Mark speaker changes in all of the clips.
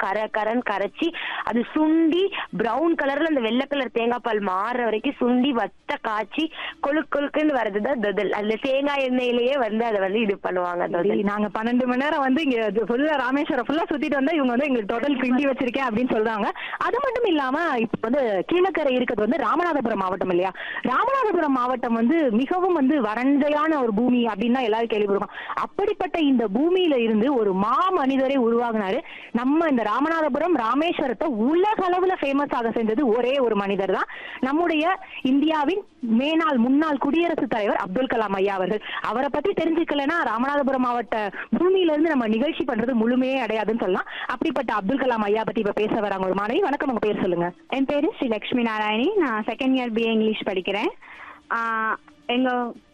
Speaker 1: கரை கரன்னு கரைச்சி அது சுண்டி பிரவுன் கலர்ல அந்த வெள்ளை கலர் தேங்காய் பால் மாறுற வரைக்கும் சுண்டி வத்த காய்ச்சி கொழு கொழுக்குன்னு வர்றதுதான் தொதல் அந்த தேங்காய் எண்ணெயிலேயே வந்து அதை வந்து இது பண்ணுவாங்க தொதல்
Speaker 2: சரி, நாங்க பன்னெண்டு மணி நேரம் வந்து இங்க ஃபுல்லா ராமேஸ்வரம் ஃபுல்லா சுத்திட்டு வந்தா இவங்க வந்து எங்களுக்கு தொடல் கிண்டி வச்சிருக்கேன் அப்படின்னு சொல்றாங்க அது மட்டும் இல்லாம இப்ப வந்து கீழக்கரை இருக்கிறது வந்து ராமநாதபுரம் மாவட்டம் இல்லையா ராமநாதபுரம் மாவட்டம் வந்து மிகவும் வந்து வறண்டையான ஒரு பூமி அப்படின்னு தான் எல்லாரும் கேள்விப்படுவோம் அப்படிப்பட்ட இந்த பூமியில இருந்து ஒரு மா மனிதரை உருவாகினாரு நம்ம இந்த ராமநாதபுரம் ராமேஸ்வரத்தை உலக அளவுல ஃபேமஸ் ஆக செஞ்சது ஒரே ஒரு மனிதர் தான் நம்முடைய இந்தியாவின் மேனாள் முன்னாள் குடியரசுத் தலைவர் அப்துல் கலாம் ஐயா அவர்கள் அவரை பத்தி தெரிஞ்சுக்கலன்னா ராமநாதபுரம் மாவட்ட பூமியில இருந்து நம்ம நிகழ்ச்சி பண்றது முழுமையே அடையாதுன்னு சொல்லலாம் அப்படிப்பட்ட அப்துல் கலாம் ஐயா பத்தி இப்ப பேச வராங்க ஒரு மாணவி வணக்கம் உங்க பேர் சொல்லுங்க
Speaker 3: என் பேரு ஸ்ரீ லக்ஷ்மி நாராயணி நான் செகண்ட் இயர் பிஏ இங்கிலீஷ் படிக்கிறேன் ஆஹ் எங்க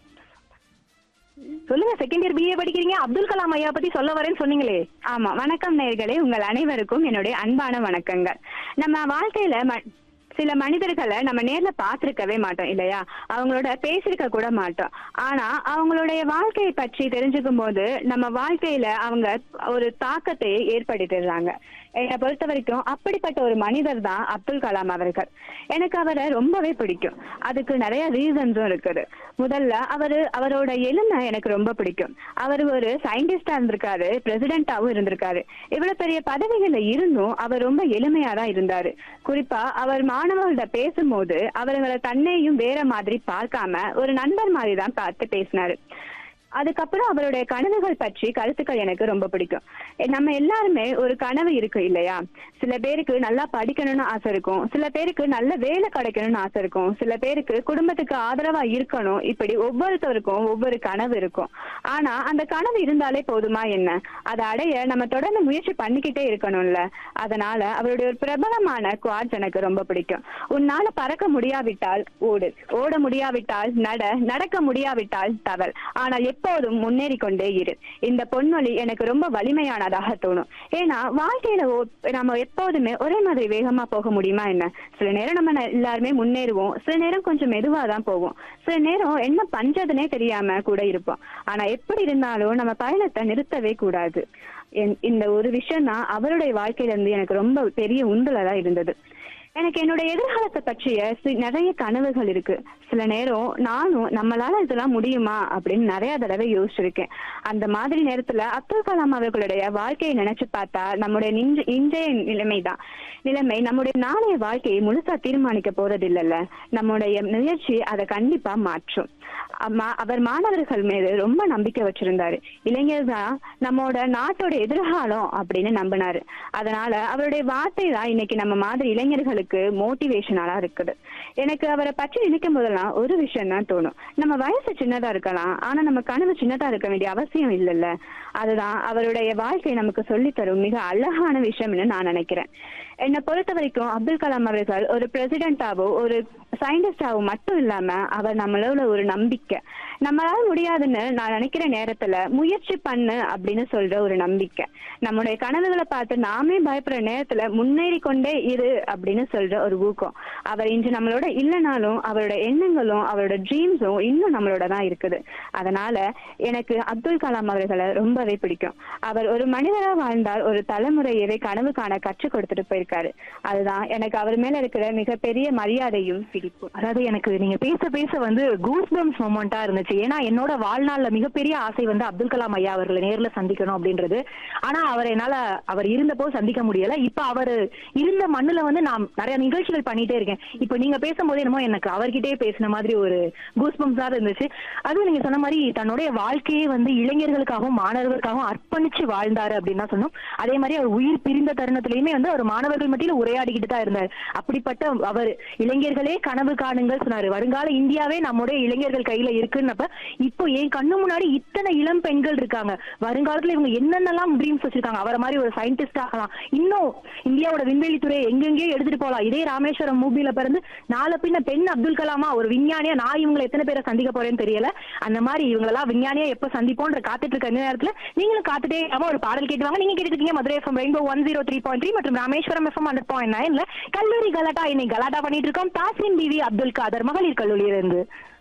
Speaker 2: சொல்லுங்க செகண்ட் இயர் பிஏ படிக்கிறீங்க அப்துல் கலாம் ஐயா பத்தி சொல்ல வரேன்னு சொன்னீங்களே
Speaker 3: ஆமா வணக்கம் நேர்களே உங்கள் அனைவருக்கும் என்னுடைய அன்பான வணக்கங்கள் நம்ம வாழ்க்கையில ம- சில மனிதர்களை நம்ம நேர்ல பார்த்திருக்கவே மாட்டோம் இல்லையா அவங்களோட பேசியிருக்க கூட மாட்டோம் ஆனா அவங்களுடைய வாழ்க்கையை பற்றி தெரிஞ்சுக்கும் போது நம்ம வாழ்க்கையில அவங்க ஒரு தாக்கத்தை ஏற்படுத்திடுறாங்க என்னை பொறுத்த வரைக்கும் அப்படிப்பட்ட ஒரு மனிதர் தான் அப்துல் கலாம் அவர்கள் எனக்கு அவரை ரொம்பவே பிடிக்கும் அதுக்கு நிறைய ரீசன்ஸும் இருக்குது முதல்ல அவரு அவரோட எளிமை எனக்கு ரொம்ப பிடிக்கும் அவர் ஒரு சயின்டிஸ்டா இருந்திருக்காரு பிரசிடென்டாவும் இருந்திருக்காரு இவ்வளவு பெரிய பதவிகள்ல இருந்தும் அவர் ரொம்ப எளிமையா தான் இருந்தாரு குறிப்பா அவர் மாணவர்கள்ட்ட பேசும்போது அவர்களை தன்னையும் வேற மாதிரி பார்க்காம ஒரு நண்பர் மாதிரி தான் பார்த்து பேசினாரு அதுக்கப்புறம் அவருடைய கனவுகள் பற்றி கருத்துக்கள் எனக்கு ரொம்ப பிடிக்கும் எ- நம்ம எல்லாருமே ஒரு கனவு இருக்கு இல்லையா சில பேருக்கு நல்லா படிக்கணும்னு ஆசை இருக்கும் சில பேருக்கு நல்ல வேலை கிடைக்கணும்னு ஆசை இருக்கும் சில பேருக்கு குடும்பத்துக்கு ஆதரவா இருக்கணும் இப்படி ஒவ்வொருத்தருக்கும் ஒவ்வொரு கனவு இருக்கும் ஆனா அந்த கனவு இருந்தாலே போதுமா என்ன அதை அடைய நம்ம தொடர்ந்து முயற்சி பண்ணிக்கிட்டே இருக்கணும்ல அதனால அவருடைய ஒரு பிரபலமான குவாட்ஸ் எனக்கு ரொம்ப பிடிக்கும் உன்னால பறக்க முடியாவிட்டால் ஓடு ஓட முடியாவிட்டால் நட நடக்க முடியாவிட்டால் தவள் ஆனால் எப்போதும் முன்னேறி கொண்டே இரு இந்த பொன்மொழி எனக்கு ரொம்ப வலிமையானதாக தோணும் ஏன்னா வாழ்க்கையில ஓ- நம்ம எப்போதுமே ஒரே மாதிரி வேகமா போக முடியுமா என்ன சில நேரம் நம்ம ந- எல்லாருமே முன்னேறுவோம் சில நேரம் கொஞ்சம் மெதுவா தான் போவோம் சில நேரம் என்ன பண்றதுனே தெரியாம கூட இருப்போம் ஆனா எப்படி இருந்தாலும் நம்ம பயணத்தை நிறுத்தவே கூடாது என்- இந்த ஒரு விஷயம் தான் அவருடைய வாழ்க்கையில இருந்து எனக்கு ரொம்ப பெரிய உந்துலதா இருந்தது எனக்கு என்னுடைய எதிர்காலத்தை பற்றிய சி- நிறைய கனவுகள் இருக்கு சில நேரம் நானும் நம்மளால இதெல்லாம் முடியுமா அப்படின்னு நிறைய தடவை யோசிச்சிருக்கேன் அந்த மாதிரி நேரத்துல அப்துல் கலாம் அவர்களுடைய வாழ்க்கையை நினைச்சு பார்த்தா நம்முடைய நின்ற இன்றைய நிலைமைதான் நிலைமை நம்முடைய நாளைய வாழ்க்கையை முழுசா தீர்மானிக்க போறது இல்லைல்ல நம்முடைய முயற்சி அதை கண்டிப்பா மாற்றும் அம்மா அவர் மாணவர்கள் மீது ரொம்ப நம்பிக்கை வச்சிருந்தாரு இளைஞர் தான் நம்மோட நாட்டோட எதிர்காலம் அப்படின்னு நம்பினாரு அதனால அவருடைய வார்த்தை தான் இன்னைக்கு நம்ம மாதிரி இளைஞர்களுக்கு மோட்டிவேஷனாலா இருக்குது எனக்கு அவரை பற்றி நினைக்கும் போதெல்லாம் ஒரு விஷயம் தான் தோணும் நம்ம வயசு சின்னதா இருக்கலாம் ஆனா நம்ம கனவு சின்னதா இருக்க வேண்டிய அவசியம் இல்லைல்ல அதுதான் அவருடைய வாழ்க்கை நமக்கு சொல்லித் தரும் மிக அழகான விஷயம்னு நான் நினைக்கிறேன் என்னை பொறுத்த வரைக்கும் அப்துல் கலாம் அவர்கள் ஒரு பிரசிடென்டாவோ ஒரு சயின்டிஸ்டாவோ மட்டும் இல்லாம அவர் நம்மளோட ஒரு நம்பிக்கை நம்மளால முடியாதுன்னு நான் நினைக்கிற நேரத்துல முயற்சி பண்ணு அப்படின்னு சொல்ற ஒரு நம்பிக்கை நம்முடைய கனவுகளை பார்த்து நாமே பயப்படுற நேரத்துல முன்னேறி கொண்டே இரு அப்படின்னு சொல்ற ஒரு ஊக்கம் அவர் இன்று நம்மளோட இல்லைனாலும் அவரோட எண்ணங்களும் அவரோட ட்ரீம்ஸும் இன்னும் நம்மளோட தான் இருக்குது அதனால எனக்கு அப்துல் கலாம் அவர்களை ரொம்பவே பிடிக்கும் அவர் ஒரு மனிதரா வாழ்ந்தால் ஒரு தலைமுறையவே கனவு காண கற்றுக் கொடுத்துட்டு போயிருக்காரு அதுதான் எனக்கு அவர் மேல இருக்கிற மிகப்பெரிய மரியாதையும் பிடிப்பும்
Speaker 2: அதாவது எனக்கு நீங்க பேச பேச வந்து கூஸ் பம்ஸ் மொமெண்டா இருந்துச்சு ஏன்னா என்னோட வாழ்நாள்ல மிகப்பெரிய ஆசை வந்து அப்துல் கலாம் ஐயா அவர்களை நேர்ல சந்திக்கணும் அப்படின்றது ஆனா அவர் என்னால அவர் இருந்தப்போ சந்திக்க முடியல இப்ப அவர் இருந்த மண்ணுல வந்து நான் நிறைய நிகழ்ச்சிகள் பண்ணிட்டே இருக்கேன் இப்ப நீங்க பேசும்போது என்னமோ எனக்கு அவர்கிட்டயே பேசின மாதிரி ஒரு கூஸ் பம்ஸா இருந்துச்சு அதுவும் நீங்க சொன்ன மாதிரி தன்னுடைய வாழ்க்கையே வந்து இளைஞர்களுக்காகவும் மாணவர்களுக்காகவும் அர்ப்பணிச்சு வாழ்ந்தாரு அப்படின்னு தான் சொன்னோம் அதே மாதிரி அவர் உயிர் பிரிந்த தருணத்திலயுமே வந்து அவர் மாணவர்கள் மத்தியில உரையாடிக்கிட்டு தான் இருந்தார் அப்படிப்பட்ட அவர் இளைஞர்களே கனவு காணுங்கள் சொன்னாரு வருங்கால இந்தியாவே நம்முடைய இளைஞர்கள் கையில இருக்குன்னப்ப இப்போ என் கண்ணு முன்னாடி இத்தனை இளம் பெண்கள் இருக்காங்க வருங்காலத்துல இவங்க என்னென்னலாம் ட்ரீம்ஸ் வச்சிருக்காங்க அவரை மாதிரி ஒரு சயின்டிஸ்ட் ஆகலாம் இன்னும் இந்தியாவோட விண்வெளி துறையை எங்கெங்கேயோ எடுத்துட்டு போகலாம் இதே ராமேஸ்வரம் மூவில பிறந்து நாளை பின்ன பெண் அப்துல் கலாமா ஒரு விஞ்ஞானியா நான் இவங்களை எத்தனை பேரை சந்திக்க போறேன்னு தெரியல அந்த மாதிரி இவங்களெல்லாம் விஞ்ஞானியா எப்ப சந்திப்போன்ற காத்துட்டு இருக்க இந்த நேரத்துல நீங்களும் காத்துட்டே இல்லாம ஒரு பாடல் கேட்டுவாங்க நீங்க கேட்டுருக்கீங்க Madurai FM rainbow one zero three point three மற்றும் ராமேஸ்வரம் எஃப்எம் ஹண்ட்ரட் பாயிண்ட் நைன்ல கல்லூரி கலாட்டா இன்னைக்கு கலாட்டா பண்ணிட்டு இருக்கோம் தாசின் பிவி அப்துல் காதர் மகளிர் கல்லூரியிலிருந்து